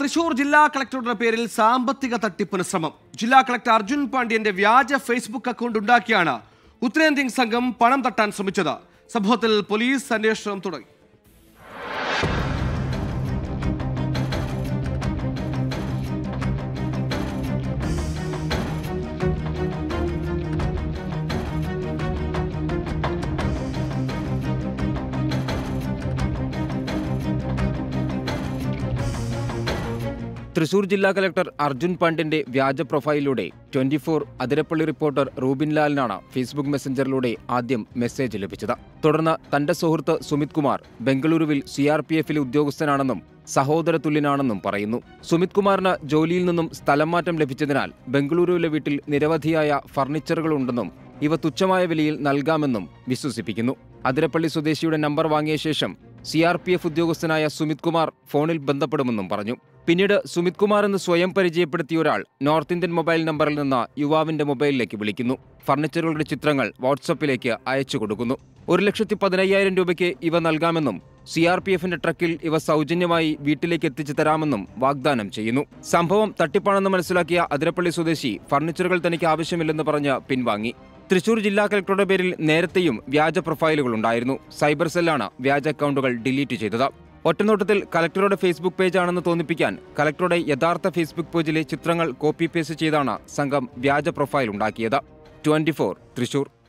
തൃശൂർ ജില്ലാ കളക്ടറുടെ പേരിൽ സാമ്പത്തിക തട്ടിപ്പിന് ശ്രമം ജില്ലാ കളക്ടർ അർജുൻ പാണ്ഡ്യന്റെ വ്യാജ ഫേസ്ബുക്ക് അക്കൗണ്ട് ഉണ്ടാക്കിയാണ് ഉത്തരേന്ത്യൻ സംഘം പണം തട്ടാൻ ശ്രമിച്ചത് സംഭവത്തിൽ പോലീസ് അന്വേഷണം തുടങ്ങി തൃശൂർ ജില്ലാ കലക്ടർ അർജുൻ പാണ്ഡ്യന്റെ വ്യാജ പ്രൊഫൈലിലൂടെ twenty four Athirappilly reporter Rubin ലാലിനാണ് ഫേസ്ബുക്ക് മെസ്സഞ്ചറിലൂടെ ആദ്യം മെസ്സേജ് ലഭിച്ചത് തുടർന്ന് തന്റെ സുഹൃത്ത് സുമിത് കുമാർ ബംഗളൂരുവിൽ സി ആർ പി എഫിലെ ഉദ്യോഗസ്ഥനാണെന്നും സഹോദര തുല്യനാണെന്നും പറയുന്നു സുമിത് കുമാറിന് ജോലിയിൽ നിന്നും സ്ഥലം മാറ്റം ലഭിച്ചതിനാൽ ബംഗളൂരുവിലെ വീട്ടിൽ നിരവധിയായ ഫർണിച്ചറുകൾ ഉണ്ടെന്നും ഇവ തുച്ഛമായ വിലയിൽ നൽകാമെന്നും വിശ്വസിപ്പിക്കുന്നു അതിരപ്പള്ളി സ്വദേശിയുടെ നമ്പർ വാങ്ങിയ ശേഷം സി ആർ പി എഫ് ഉദ്യോഗസ്ഥനായ സുമിത് കുമാർ ഫോണിൽ ബന്ധപ്പെടുമെന്നും പറഞ്ഞു പിന്നീട് സുമിത് കുമാർ എന്ന് സ്വയം പരിചയപ്പെടുത്തിയ ഒരാൾ നോർത്ത് ഇന്ത്യൻ മൊബൈൽ നമ്പറിൽ നിന്ന് യുവാവിന്റെ മൊബൈലിലേക്ക് വിളിക്കുന്നു ഫർണിച്ചറുകളുടെ ചിത്രങ്ങൾ വാട്സപ്പിലേക്ക് അയച്ചു കൊടുക്കുന്നു ഒരു ലക്ഷത്തി പതിനയ്യായിരം രൂപയ്ക്ക് ഇവ നൽകാമെന്നും സി ആർ പി എഫിന്റെ ട്രക്കിൽ ഇവ സൗജന്യമായി വീട്ടിലേക്ക് എത്തിച്ചു തരാമെന്നും വാഗ്ദാനം ചെയ്യുന്നു സംഭവം തട്ടിപ്പാണെന്ന് മനസ്സിലാക്കിയ അതിരപ്പള്ളി സ്വദേശി ഫർണിച്ചറുകൾ തനിക്ക് ആവശ്യമില്ലെന്ന് പറഞ്ഞ് പിൻവാങ്ങി തൃശൂർ ജില്ലാ കലക്ടറുടെ പേരിൽ നേരത്തെയും വ്യാജ പ്രൊഫൈലുകൾ ഉണ്ടായിരുന്നു സൈബർ സെല്ലാണ് വ്യാജ അക്കൗണ്ടുകൾ ഡിലീറ്റ് ചെയ്തത് ഒറ്റനോട്ടത്തിൽ കലക്ടറുടെ ഫേസ്ബുക്ക് പേജാണെന്ന് തോന്നിപ്പിക്കാൻ കലക്ടറുടെ യഥാർത്ഥ ഫേസ്ബുക്ക് പേജിലെ ചിത്രങ്ങൾ കോപ്പി പേസ്റ്റ് ചെയ്താണ് സംഘം വ്യാജ പ്രൊഫൈൽ ഉണ്ടാക്കിയത് ട്വന്റി തൃശൂർ